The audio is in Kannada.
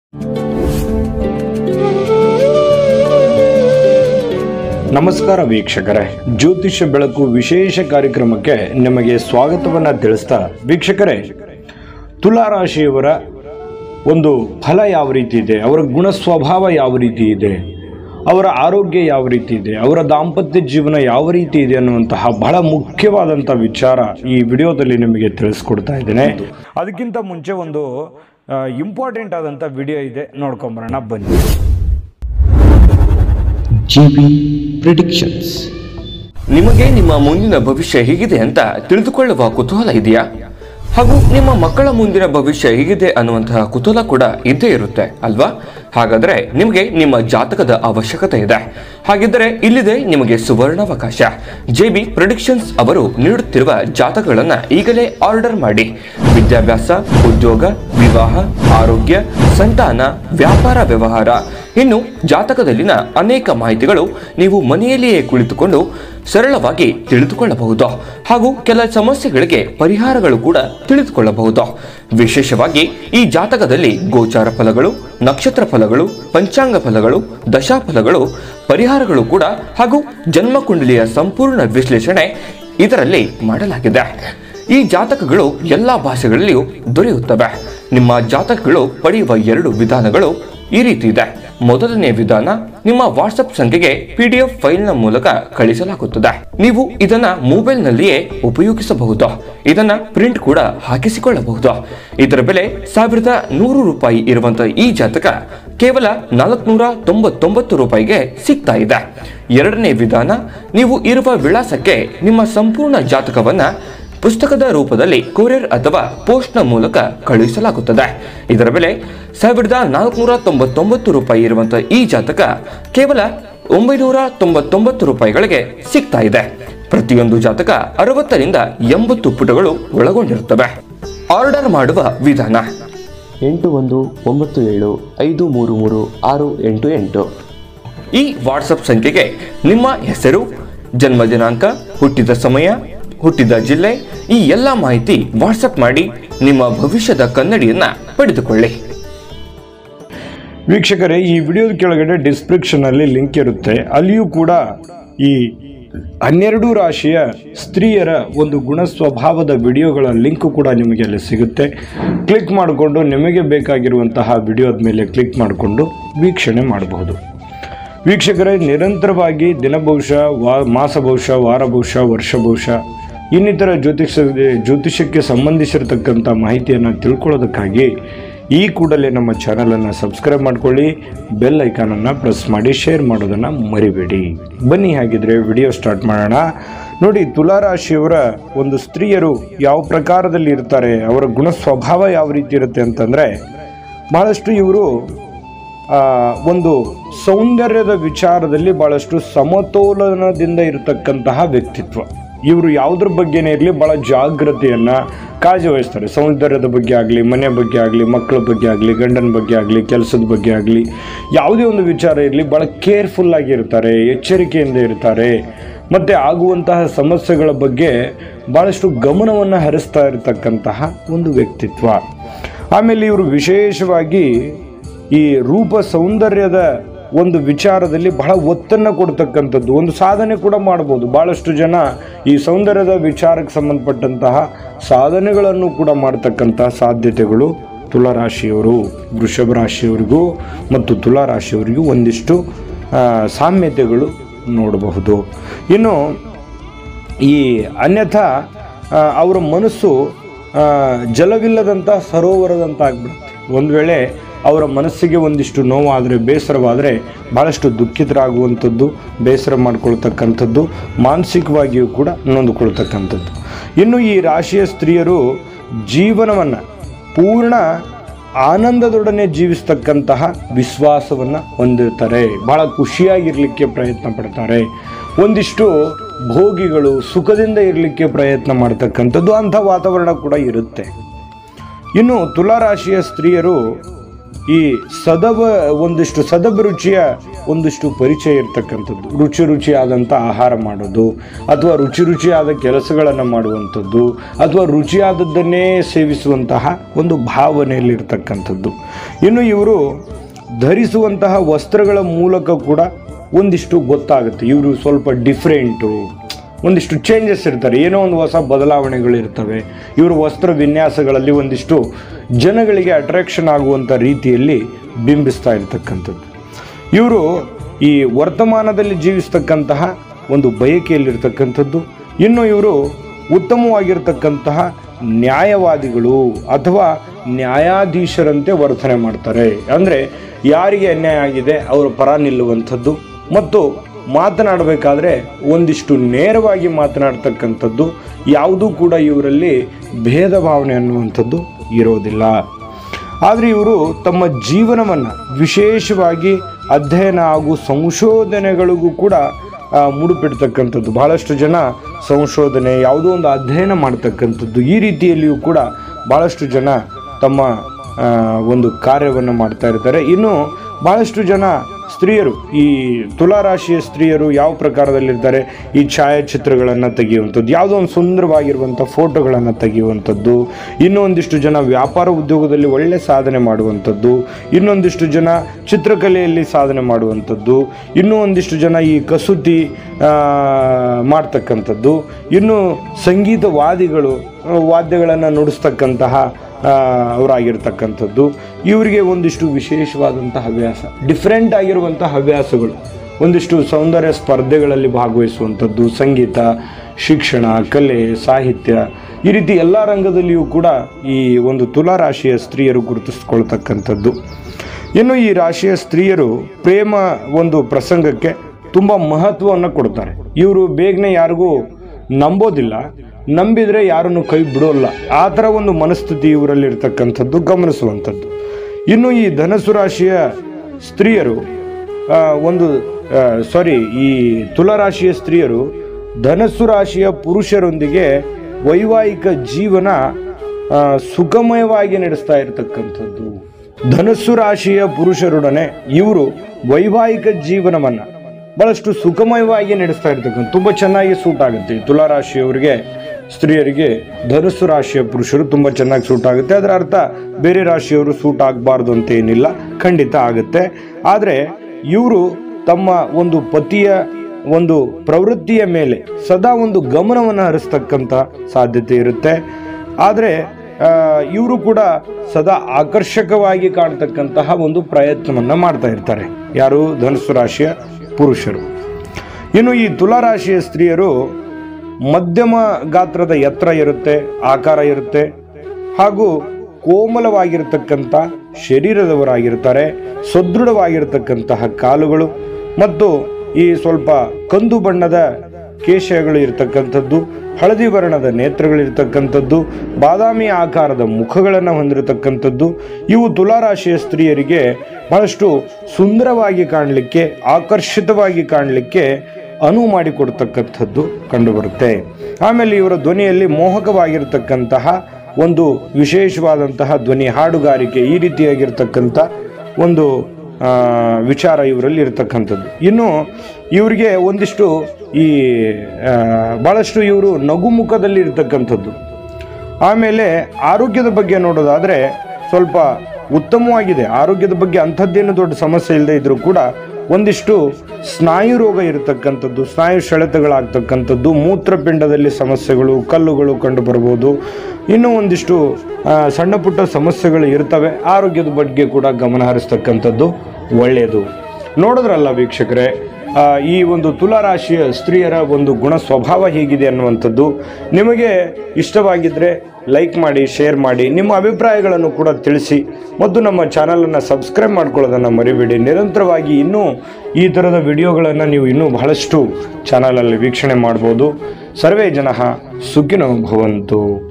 ನಮಸ್ಕಾರ ವೀಕ್ಷಕರೇ ಜ್ಯೋತಿಷ್ಯ ಬೆಳಕು ವಿಶೇಷ ಕಾರ್ಯಕ್ರಮಕ್ಕೆ ನಿಮಗೆ ಸ್ವಾಗತವನ್ನ ತಿಳಿಸ್ತಾ ವೀಕ್ಷಕರೇ ತುಲಾರಾಶಿಯವರ ಒಂದು ಫಲ ಯಾವ ರೀತಿ ಇದೆ ಅವರ ಗುಣ ಸ್ವಭಾವ ಯಾವ ರೀತಿ ಇದೆ ಅವರ ಆರೋಗ್ಯ ಯಾವ ರೀತಿ ಇದೆ ಅವರ ದಾಂಪತ್ಯ ಜೀವನ ಯಾವ ರೀತಿ ಇದೆ ಅನ್ನುವಂತಹ ಬಹಳ ಮುಖ್ಯವಾದಂಥ ವಿಚಾರ ಈ ವಿಡಿಯೋದಲ್ಲಿ ನಿಮಗೆ ತಿಳಿಸ್ಕೊಡ್ತಾ ಇದ್ದೇನೆ ಅದಕ್ಕಿಂತ ಮುಂಚೆ ಒಂದು ಇಂಪಾರ್ಟೆಂಟ್ ಆದಂಥ ವಿಡಿಯೋ ಇದೆ ನೋಡ್ಕೊಂಬರೋಣ ಬನ್ನಿ ಜಿಬಿ ಪ್ರಿಡಿಕ್ಷನ್ಸ್ ನಿಮಗೆ ನಿಮ್ಮ ಮುಂದಿನ ಭವಿಷ್ಯ ಹೇಗಿದೆ ಅಂತ ತಿಳಿದುಕೊಳ್ಳುವ ಕುತೂಹಲ ಇದೆಯಾ ಹಾಗೂ ನಿಮ್ಮ ಮಕ್ಕಳ ಮುಂದಿನ ಭವಿಷ್ಯ ಹೇಗಿದೆ ಅನ್ನುವಂತಹ ಕುತೂಹಲ ಕೂಡ ಇದ್ದೇ ಇರುತ್ತೆ ಅಲ್ವಾ ಹಾಗಾದ್ರೆ ನಿಮಗೆ ನಿಮ್ಮ ಜಾತಕದ ಅವಶ್ಯಕತೆ ಇದೆ ಹಾಗಿದ್ದರೆ ಇಲ್ಲಿದೆ ನಿಮಗೆ ಸುವರ್ಣಾವಕಾಶ ಜೆ ಬಿ ಪ್ರೊಡಿಕ್ಷನ್ಸ್ ಅವರು ನೀಡುತ್ತಿರುವ ಜಾತಕಗಳನ್ನ ಈಗಲೇ ಆರ್ಡರ್ ಮಾಡಿ ವಿದ್ಯಾಭ್ಯಾಸ ಉದ್ಯೋಗ ವಿವಾಹ ಆರೋಗ್ಯ ಸಂತಾನ ವ್ಯಾಪಾರ ವ್ಯವಹಾರ ಇನ್ನು ಜಾತಕದಲ್ಲಿನ ಅನೇಕ ಮಾಹಿತಿಗಳು ನೀವು ಮನೆಯಲ್ಲಿಯೇ ಕುಳಿತುಕೊಂಡು ಸರಳವಾಗಿ ತಿಳಿದುಕೊಳ್ಳಬಹುದು ಹಾಗೂ ಕೆಲ ಸಮಸ್ಯೆಗಳಿಗೆ ಪರಿಹಾರಗಳು ಕೂಡ ತಿಳಿದುಕೊಳ್ಳಬಹುದು ವಿಶೇಷವಾಗಿ ಈ ಜಾತಕದಲ್ಲಿ ಗೋಚಾರ ಫಲಗಳು ನಕ್ಷತ್ರ ಫಲಗಳು ಪಂಚಾಂಗ ಫಲಗಳು ದಶಾಫಲಗಳು ಪರಿಹಾರಗಳು ಕೂಡ ಹಾಗೂ ಜನ್ಮಕುಂಡಲಿಯ ಸಂಪೂರ್ಣ ವಿಶ್ಲೇಷಣೆ ಇದರಲ್ಲಿ ಮಾಡಲಾಗಿದೆ ಈ ಜಾತಕಗಳು ಎಲ್ಲ ಭಾಷೆಗಳಲ್ಲಿಯೂ ದೊರೆಯುತ್ತವೆ ನಿಮ್ಮ ಜಾತಕಗಳು ಪಡೆಯುವ ಎರಡು ವಿಧಾನಗಳು ಈ ರೀತಿ ಇದೆ ಮೊದಲನೇ ವಿಧಾನ ನಿಮ್ಮ ವಾಟ್ಸ್ಆಪ್ ಸಂಖ್ಯೆಗೆ ಪಿ ಡಿ ಎಫ್ ಫೈಲ್ನ ಮೂಲಕ ಕಳಿಸಲಾಗುತ್ತದೆ ನೀವು ಇದನ್ನ ಮೊಬೈಲ್ನಲ್ಲಿಯೇ ಉಪಯೋಗಿಸಬಹುದು ಇದನ್ನ ಪ್ರಿಂಟ್ ಕೂಡ ಹಾಕಿಸಿಕೊಳ್ಳಬಹುದು ಇದರ ಬೆಲೆ ಸಾವಿರದ ನೂರು ರೂಪಾಯಿ ಇರುವಂತಹ ಈ ಜಾತಕ ಕೇವಲ ನಾಲ್ಕುನೂರ ತೊಂಬತ್ತೊಂಬತ್ತು ರೂಪಾಯಿಗೆ ಸಿಗ್ತಾ ಇದೆ ಎರಡನೇ ವಿಧಾನ ನೀವು ಇರುವ ವಿಳಾಸಕ್ಕೆ ನಿಮ್ಮ ಸಂಪೂರ್ಣ ಜಾತಕವನ್ನ ಪುಸ್ತಕದ ರೂಪದಲ್ಲಿ ಕೊರಿಯರ್ ಅಥವಾ ಪೋಸ್ಟ್ನ ಮೂಲಕ ಕಳುಹಿಸಲಾಗುತ್ತದೆ ಇದರ ಬೆಲೆ ಸಾವಿರದ ನಾಲ್ಕುನೂರ ತೊಂಬತ್ತೊಂಬತ್ತು ರೂಪಾಯಿ ಇರುವಂತಹ ಈ ಜಾತಕ ಕೇವಲ ಒಂಬೈನೂರ ತೊಂಬತ್ತೊಂಬತ್ತು ರೂಪಾಯಿಗಳಿಗೆ ಸಿಗ್ತಾ ಇದೆ ಪ್ರತಿಯೊಂದು ಜಾತಕ ಅರವತ್ತರಿಂದ ಎಂಬತ್ತು ಪುಟಗಳು ಒಳಗೊಂಡಿರುತ್ತವೆ ಆರ್ಡರ್ ಮಾಡುವ ವಿಧಾನ ಎಂಟು ಒಂದು ಒಂಬತ್ತು ಏಳು ಐದು ಮೂರು ಮೂರು ಆರು ಎಂಟು ಎಂಟು ಈ ವಾಟ್ಸಪ್ ಸಂಖ್ಯೆಗೆ ನಿಮ್ಮ ಹೆಸರು ಜನ್ಮ ದಿನಾಂಕ ಹುಟ್ಟಿದ ಸಮಯ ಹುಟ್ಟಿದ ಜಿಲ್ಲೆ ಈ ಎಲ್ಲ ಮಾಹಿತಿ ವಾಟ್ಸಪ್ ಮಾಡಿ ನಿಮ್ಮ ಭವಿಷ್ಯದ ಕನ್ನಡಿಯನ್ನ ಪಡೆದುಕೊಳ್ಳಿ ವೀಕ್ಷಕರೇ ಈ ವಿಡಿಯೋದ ಕೆಳಗಡೆ ಡಿಸ್ಕ್ರಿಪ್ಷನ್ ಅಲ್ಲಿ ಲಿಂಕ್ ಇರುತ್ತೆ ಅಲ್ಲಿಯೂ ಕೂಡ ಈ ಹನ್ನೆರಡು ರಾಶಿಯ ಸ್ತ್ರೀಯರ ಒಂದು ಗುಣ ಸ್ವಭಾವದ ವಿಡಿಯೋಗಳ ಲಿಂಕ್ ಕೂಡ ನಿಮಗೆ ಅಲ್ಲಿ ಸಿಗುತ್ತೆ ಕ್ಲಿಕ್ ಮಾಡಿಕೊಂಡು ನಿಮಗೆ ಬೇಕಾಗಿರುವಂತಹ ವಿಡಿಯೋದ ಮೇಲೆ ಕ್ಲಿಕ್ ಮಾಡಿಕೊಂಡು ವೀಕ್ಷಣೆ ಮಾಡಬಹುದು ವೀಕ್ಷಕರೇ ನಿರಂತರವಾಗಿ ದಿನಭವಿಷ್ಯ ವಾ ಮಾಸ ಭವಿಷ್ಯ ವಾರ ಭವಿಷ್ಯ ವರ್ಷ ಭವಿಷ್ಯ ಇನ್ನಿತರ ಜ್ಯೋತಿಷ ಜ್ಯೋತಿಷಕ್ಕೆ ಸಂಬಂಧಿಸಿರತಕ್ಕಂಥ ಮಾಹಿತಿಯನ್ನು ತಿಳ್ಕೊಳ್ಳೋದಕ್ಕಾಗಿ ಈ ಕೂಡಲೇ ನಮ್ಮ ಚಾನಲನ್ನು ಸಬ್ಸ್ಕ್ರೈಬ್ ಮಾಡ್ಕೊಳ್ಳಿ ಬೆಲ್ ಐಕಾನನ್ನು ಪ್ರೆಸ್ ಮಾಡಿ ಶೇರ್ ಮಾಡೋದನ್ನು ಮರಿಬೇಡಿ ಬನ್ನಿ ಹಾಗಿದ್ರೆ ವಿಡಿಯೋ ಸ್ಟಾರ್ಟ್ ಮಾಡೋಣ ನೋಡಿ ತುಲಾರಾಶಿಯವರ ಒಂದು ಸ್ತ್ರೀಯರು ಯಾವ ಪ್ರಕಾರದಲ್ಲಿ ಇರ್ತಾರೆ ಅವರ ಗುಣ ಸ್ವಭಾವ ಯಾವ ರೀತಿ ಇರುತ್ತೆ ಅಂತಂದರೆ ಬಹಳಷ್ಟು ಇವರು ಆ, ಒಂದು ಸೌಂದರ್ಯದ ವಿಚಾರದಲ್ಲಿ ಬಹಳಷ್ಟು ಸಮತೋಲನದಿಂದ ಇರತಕ್ಕಂತಹ ವ್ಯಕ್ತಿತ್ವ ಇವರು ಯಾವುದ್ರ ಬಗ್ಗೆನೇ ಇರಲಿ ಭಾಳ ಜಾಗ್ರತೆಯನ್ನು ಕಾಳಜಿ ವಹಿಸ್ತಾರೆ ಸೌಂದರ್ಯದ ಬಗ್ಗೆ ಆಗಲಿ ಮನೆ ಬಗ್ಗೆ ಆಗಲಿ ಮಕ್ಕಳ ಬಗ್ಗೆ ಆಗಲಿ ಗಂಡನ ಬಗ್ಗೆ ಆಗಲಿ ಕೆಲಸದ ಬಗ್ಗೆ ಆಗಲಿ ಯಾವುದೇ ಒಂದು ವಿಚಾರ ಇರಲಿ ಭಾಳ ಕೇರ್ಫುಲ್ ಆಗಿ ಇರ್ತಾರೆ ಎಚ್ಚರಿಕೆಯಿಂದ ಇರ್ತಾರೆ ಮತ್ತು ಆಗುವಂತಹ ಸಮಸ್ಯೆಗಳ ಬಗ್ಗೆ ಭಾಳಷ್ಟು ಗಮನವನ್ನು ಹರಿಸ್ತಾ ಇರತಕ್ಕಂತಹ ಒಂದು ವ್ಯಕ್ತಿತ್ವ ಆಮೇಲೆ ಇವರು ವಿಶೇಷವಾಗಿ ಈ ರೂಪ ಸೌಂದರ್ಯದ ಒಂದು ವಿಚಾರದಲ್ಲಿ ಬಹಳ ಒತ್ತನ್ನು ಕೊಡ್ತಕ್ಕಂಥದ್ದು ಒಂದು ಸಾಧನೆ ಕೂಡ ಮಾಡ್ಬೋದು ಭಾಳಷ್ಟು ಜನ ಈ ಸೌಂದರ್ಯದ ವಿಚಾರಕ್ಕೆ ಸಂಬಂಧಪಟ್ಟಂತಹ ಸಾಧನೆಗಳನ್ನು ಕೂಡ ಮಾಡ್ತಕ್ಕಂತಹ ಸಾಧ್ಯತೆಗಳು ತುಲಾರಾಶಿಯವರು ವೃಷಭ ರಾಶಿಯವರಿಗೂ ಮತ್ತು ತುಲಾರಾಶಿಯವರಿಗೂ ಒಂದಿಷ್ಟು ಆ, ಸಾಮ್ಯತೆಗಳು ನೋಡಬಹುದು ಇನ್ನು ಈ ಅನ್ಯಥಾ ಆ, ಅವರ ಮನಸ್ಸು ಆ, ಜಲವಿಲ್ಲದಂಥ ಸರೋವರದಂತ ಆಗ್ಬಿಡುತ್ತೆ ಒಂದು ವೇಳೆ ಅವರ ಮನಸ್ಸಿಗೆ ಒಂದಿಷ್ಟು ನೋವಾದರೆ ಬೇಸರವಾದರೆ ಭಾಳಷ್ಟು ದುಃಖಿತರಾಗುವಂಥದ್ದು ಬೇಸರ ಮಾಡ್ಕೊಳ್ತಕ್ಕಂಥದ್ದು ಮಾನಸಿಕವಾಗಿಯೂ ಕೂಡ ನೊಂದುಕೊಳ್ತಕ್ಕಂಥದ್ದು ಇನ್ನು ಈ ರಾಶಿಯ ಸ್ತ್ರೀಯರು ಜೀವನವನ್ನು ಪೂರ್ಣ ಆನಂದದೊಡನೆ ಜೀವಿಸ್ತಕ್ಕಂತಹ ವಿಶ್ವಾಸವನ್ನು ಹೊಂದಿರ್ತಾರೆ ಭಾಳ ಖುಷಿಯಾಗಿರಲಿಕ್ಕೆ ಪ್ರಯತ್ನ ಪಡ್ತಾರೆ ಒಂದಿಷ್ಟು ಭೋಗಿಗಳು ಸುಖದಿಂದ ಇರಲಿಕ್ಕೆ ಪ್ರಯತ್ನ ಮಾಡ್ತಕ್ಕಂಥದ್ದು ಅಂಥ ವಾತಾವರಣ ಕೂಡ ಇರುತ್ತೆ ಇನ್ನು ತುಲಾರಾಶಿಯ ಸ್ತ್ರೀಯರು ಈ ಸದವ ಒಂದಿಷ್ಟು ಸದಭಿರುಚಿಯ ಒಂದಿಷ್ಟು ಪರಿಚಯ ಇರ್ತಕ್ಕಂಥದ್ದು ರುಚಿ ರುಚಿಯಾದಂಥ ಆಹಾರ ಮಾಡೋದು ಅಥವಾ ರುಚಿ ರುಚಿಯಾದ ಕೆಲಸಗಳನ್ನು ಮಾಡುವಂಥದ್ದು ಅಥವಾ ರುಚಿಯಾದದ್ದನ್ನೇ ಸೇವಿಸುವಂತಹ ಒಂದು ಭಾವನೆಯಲ್ಲಿರ್ತಕ್ಕಂಥದ್ದು ಇನ್ನು ಇವರು ಧರಿಸುವಂತಹ ವಸ್ತ್ರಗಳ ಮೂಲಕ ಕೂಡ ಒಂದಿಷ್ಟು ಗೊತ್ತಾಗುತ್ತೆ ಇವರು ಸ್ವಲ್ಪ ಡಿಫ್ರೆಂಟು ಒಂದಿಷ್ಟು ಚೇಂಜಸ್ ಇರ್ತಾರೆ ಏನೋ ಒಂದು ಹೊಸ ಬದಲಾವಣೆಗಳು ಇರ್ತವೆ ಇವರು ವಸ್ತ್ರ ವಿನ್ಯಾಸಗಳಲ್ಲಿ ಒಂದಿಷ್ಟು ಜನಗಳಿಗೆ ಅಟ್ರಾಕ್ಷನ್ ಆಗುವಂಥ ರೀತಿಯಲ್ಲಿ ಬಿಂಬಿಸ್ತಾ ಇರ್ತಕ್ಕಂಥದ್ದು ಇವರು ಈ ವರ್ತಮಾನದಲ್ಲಿ ಜೀವಿಸ್ತಕ್ಕಂತಹ ಒಂದು ಬಯಕೆಯಲ್ಲಿರ್ತಕ್ಕಂಥದ್ದು ಇನ್ನು ಇವರು ಉತ್ತಮವಾಗಿರ್ತಕ್ಕಂತಹ ನ್ಯಾಯವಾದಿಗಳು ಅಥವಾ ನ್ಯಾಯಾಧೀಶರಂತೆ ವರ್ತನೆ ಮಾಡ್ತಾರೆ ಅಂದರೆ ಯಾರಿಗೆ ಅನ್ಯಾಯ ಆಗಿದೆ ಅವರ ಪರ ನಿಲ್ಲುವಂಥದ್ದು ಮತ್ತು ಮಾತನಾಡಬೇಕಾದ್ರೆ ಒಂದಿಷ್ಟು ನೇರವಾಗಿ ಮಾತನಾಡ್ತಕ್ಕಂಥದ್ದು ಯಾವುದೂ ಕೂಡ ಇವರಲ್ಲಿ ಭೇದ ಭಾವನೆ ಅನ್ನುವಂಥದ್ದು ಇರೋದಿಲ್ಲ ಆದರೆ ಇವರು ತಮ್ಮ ಜೀವನವನ್ನು ವಿಶೇಷವಾಗಿ ಅಧ್ಯಯನ ಹಾಗೂ ಸಂಶೋಧನೆಗಳಿಗೂ ಕೂಡ ಆ, ಮುಡುಪಿಡ್ತಕ್ಕಂಥದ್ದು ಬಹಳಷ್ಟು ಜನ ಸಂಶೋಧನೆ ಯಾವುದೋ ಒಂದು ಅಧ್ಯಯನ ಮಾಡ್ತಕ್ಕಂಥದ್ದು ಈ ರೀತಿಯಲ್ಲಿಯೂ ಕೂಡ ಭಾಳಷ್ಟು ಜನ ತಮ್ಮ ಆ, ಒಂದು ಕಾರ್ಯವನ್ನು ಮಾಡ್ತಾ ಇರ್ತಾರೆ ಇನ್ನು ಭಾಳಷ್ಟು ಜನ ಸ್ತ್ರೀಯರು ಈ ತುಲಾರಾಶಿಯ ಸ್ತ್ರೀಯರು ಯಾವ ಪ್ರಕಾರದಲ್ಲಿರ್ತಾರೆ ಈ ಛಾಯಾಚಿತ್ರಗಳನ್ನು ತೆಗೆಯುವಂಥದ್ದು ಯಾವುದೋ ಒಂದು ಸುಂದರವಾಗಿರುವಂಥ ಫೋಟೋಗಳನ್ನು ತೆಗೆಯುವಂಥದ್ದು ಇನ್ನೂ ಒಂದಿಷ್ಟು ಜನ ವ್ಯಾಪಾರ ಉದ್ಯೋಗದಲ್ಲಿ ಒಳ್ಳೆ ಸಾಧನೆ ಮಾಡುವಂಥದ್ದು ಇನ್ನೊಂದಿಷ್ಟು ಜನ ಚಿತ್ರಕಲೆಯಲ್ಲಿ ಸಾಧನೆ ಮಾಡುವಂಥದ್ದು ಇನ್ನೂ ಒಂದಿಷ್ಟು ಜನ ಈ ಕಸೂತಿ ಆ, ಮಾಡ್ತಕ್ಕಂಥದ್ದು ಇನ್ನು ಸಂಗೀತವಾದಿಗಳು ಆ, ವಾದ್ಯಗಳನ್ನು ನುಡಿಸ್ತಕ್ಕಂತಹ ಆ, ಅವರಾಗಿರ್ತಕ್ಕಂಥದ್ದು ಇವರಿಗೆ ಒಂದಿಷ್ಟು ವಿಶೇಷವಾದಂಥ ಹವ್ಯಾಸ ಡಿಫ್ರೆಂಟ್ ಆಗಿರುವಂಥ ಹವ್ಯಾಸಗಳು ಒಂದಿಷ್ಟು ಸೌಂದರ್ಯ ಸ್ಪರ್ಧೆಗಳಲ್ಲಿ ಭಾಗವಹಿಸುವಂಥದ್ದು ಸಂಗೀತ ಶಿಕ್ಷಣ ಕಲೆ ಸಾಹಿತ್ಯ ಈ ರೀತಿ ಎಲ್ಲ ರಂಗದಲ್ಲಿಯೂ ಕೂಡ ಈ ಒಂದು ತುಲಾ ರಾಶಿಯ ಸ್ತ್ರೀಯರು ಗುರುತಿಸ್ಕೊಳ್ತಕ್ಕಂಥದ್ದು ಇನ್ನು ಈ ರಾಶಿಯ ಸ್ತ್ರೀಯರು ಪ್ರೇಮ ಒಂದು ಪ್ರಸಂಗಕ್ಕೆ ತುಂಬ ಮಹತ್ವವನ್ನು ಕೊಡ್ತಾರೆ ಇವರು ಬೇಗನೆ ಯಾರಿಗೂ ನಂಬೋದಿಲ್ಲ ನಂಬಿದರೆ ಯಾರನ್ನು ಕೈ ಬಿಡೋಲ್ಲ ಆ ಥರ ಒಂದು ಮನಸ್ಥಿತಿ ಇವರಲ್ಲಿರ್ತಕ್ಕಂಥದ್ದು ಗಮನಿಸುವಂಥದ್ದು ಇನ್ನು ಈ ಧನಸು ರಾಶಿಯ ಸ್ತ್ರೀಯರು ಆ, ಒಂದು ಸಾರಿ ಈ ತುಲಾರಾಶಿಯ ಸ್ತ್ರೀಯರು ಧನಸ್ಸು ರಾಶಿಯ ಪುರುಷರೊಂದಿಗೆ ವೈವಾಹಿಕ ಜೀವನ ಆ, ಸುಖಮಯವಾಗಿ ನಡೆಸ್ತಾ ಇರತಕ್ಕಂಥದ್ದು ಧನಸ್ಸು ರಾಶಿಯ ಪುರುಷರೊಡನೆ ಇವರು ವೈವಾಹಿಕ ಜೀವನವನ್ನು ಬಹಳಷ್ಟು ಸುಖಮಯವಾಗಿ ನಡೆಸ್ತಾ ಇರ್ತಕ್ಕಂಥ ತುಂಬ ಚೆನ್ನಾಗಿ ಸೂಟ್ ಆಗುತ್ತೆ ಈ ತುಲಾ ರಾಶಿಯವರಿಗೆ ಸ್ತ್ರೀಯರಿಗೆ ಧನುಸ್ಸು ರಾಶಿಯ ಪುರುಷರು ತುಂಬ ಚೆನ್ನಾಗಿ ಸೂಟ್ ಆಗುತ್ತೆ ಅದರ ಅರ್ಥ ಬೇರೆ ರಾಶಿಯವರು ಸೂಟ್ ಆಗಬಾರ್ದು ಅಂತ ಏನಿಲ್ಲ ಖಂಡಿತ ಆಗುತ್ತೆ ಆದರೆ ಇವರು ತಮ್ಮ ಒಂದು ಪತಿಯ ಒಂದು ಪ್ರವೃತ್ತಿಯ ಮೇಲೆ ಸದಾ ಒಂದು ಗಮನವನ್ನು ಹರಿಸ್ತಕ್ಕಂಥ ಸಾಧ್ಯತೆ ಇರುತ್ತೆ ಆದರೆ ಇವರು ಕೂಡ ಸದಾ ಆಕರ್ಷಕವಾಗಿ ಕಾಣ್ತಕ್ಕಂತಹ ಒಂದು ಪ್ರಯತ್ನವನ್ನು ಮಾಡ್ತಾ ಇರ್ತಾರೆ ಯಾರು ಧನುಸ್ಸು ರಾಶಿಯ ಪುರುಷರು ಇನ್ನು ಈ ತುಲಾ ರಾಶಿಯ ಸ್ತ್ರೀಯರು ಮಧ್ಯಮ ಗಾತ್ರದ ಎತ್ತರ ಇರುತ್ತೆ ಆಕಾರ ಇರುತ್ತೆ ಹಾಗೂ ಕೋಮಲವಾಗಿರ್ತಕ್ಕಂಥ ಶರೀರದವರಾಗಿರ್ತಾರೆ ಸದೃಢವಾಗಿರ್ತಕ್ಕಂತಹ ಕಾಲುಗಳು ಮತ್ತು ಈ ಸ್ವಲ್ಪ ಕಂದು ಬಣ್ಣದ ಕೇಶಗಳು ಇರತಕ್ಕಂಥದ್ದು ಹಳದಿ ವರ್ಣದ ನೇತ್ರಗಳಿರ್ತಕ್ಕಂಥದ್ದು ಬಾದಾಮಿ ಆಕಾರದ ಮುಖಗಳನ್ನು ಹೊಂದಿರತಕ್ಕಂಥದ್ದು ಇವು ತುಲಾರಾಶಿಯ ಸ್ತ್ರೀಯರಿಗೆ ಬಹಳಷ್ಟು ಸುಂದರವಾಗಿ ಕಾಣಲಿಕ್ಕೆ ಆಕರ್ಷಿತವಾಗಿ ಕಾಣಲಿಕ್ಕೆ ಅನುವು ಮಾಡಿಕೊಡ್ತಕ್ಕಂಥದ್ದು ಕಂಡುಬರುತ್ತೆ ಆಮೇಲೆ ಇವರ ಧ್ವನಿಯಲ್ಲಿ ಮೋಹಕವಾಗಿರ್ತಕ್ಕಂತಹ ಒಂದು ವಿಶೇಷವಾದಂತಹ ಧ್ವನಿ ಹಾಡುಗಾರಿಕೆ ಈ ರೀತಿಯಾಗಿರ್ತಕ್ಕಂಥ ಒಂದು ಆ, ವಿಚಾರ ಇವರಲ್ಲಿ ಇರತಕ್ಕಂಥದ್ದು ಇನ್ನು ಇವರಿಗೆ ಒಂದಿಷ್ಟು ಈ ಆ, ಭಾಳಷ್ಟು ಇವರು ನಗುಮುಖದಲ್ಲಿ ಇರ್ತಕ್ಕಂಥದ್ದು ಆಮೇಲೆ ಆರೋಗ್ಯದ ಬಗ್ಗೆ ನೋಡೋದಾದರೆ ಸ್ವಲ್ಪ ಉತ್ತಮವಾಗಿದೆ ಆರೋಗ್ಯದ ಬಗ್ಗೆ ಅಂಥದ್ದೇನು ದೊಡ್ಡ ಸಮಸ್ಯೆ ಇಲ್ಲದೆ ಇದ್ರೂ ಕೂಡ ಒಂದಿಷ್ಟು ಸ್ನಾಯು ರೋಗ ಇರತಕ್ಕಂಥದ್ದು ಸ್ನಾಯು ಸೆಳೆತಗಳಾಗ್ತಕ್ಕಂಥದ್ದು ಮೂತ್ರಪಿಂಡದಲ್ಲಿ ಸಮಸ್ಯೆಗಳು ಕಲ್ಲುಗಳು ಕಂಡು ಬರ್ಬೋದು ಇನ್ನೂ ಒಂದಿಷ್ಟು ಆ, ಸಣ್ಣ ಪುಟ್ಟ ಸಮಸ್ಯೆಗಳು ಇರ್ತವೆ ಆರೋಗ್ಯದ ಬಗ್ಗೆ ಕೂಡ ಗಮನ ಹರಿಸ್ತಕ್ಕಂಥದ್ದು ಒಳ್ಳೆಯದು ನೋಡಿದ್ರಲ್ಲ ವೀಕ್ಷಕರೇ ಆ, ಈ ಒಂದು ತುಲಾ ರಾಶಿಯ ಸ್ತ್ರೀಯರ ಒಂದು ಗುಣ ಸ್ವಭಾವ ಹೇಗಿದೆ ಅನ್ನುವಂಥದ್ದು ನಿಮಗೆ ಇಷ್ಟವಾಗಿದ್ದರೆ ಲೈಕ್ ಮಾಡಿ ಶೇರ್ ಮಾಡಿ ನಿಮ್ಮ ಅಭಿಪ್ರಾಯಗಳನ್ನು ಕೂಡ ತಿಳಿಸಿ ಮತ್ತು ನಮ್ಮ ಚಾನಲನ್ನು ಸಬ್ಸ್ಕ್ರೈಬ್ ಮಾಡ್ಕೊಳ್ಳೋದನ್ನು ಮರಿಬೇಡಿ ನಿರಂತರವಾಗಿ ಇನ್ನೂ ಈ ಥರದ ವಿಡಿಯೋಗಳನ್ನು ನೀವು ಇನ್ನೂ ಬಹಳಷ್ಟು ಚಾನಲಲ್ಲಿ ವೀಕ್ಷಣೆ ಮಾಡ್ಬೋದು ಸರ್ವೇ ಜನ ಸುಖಿನೋ ಭವಂತು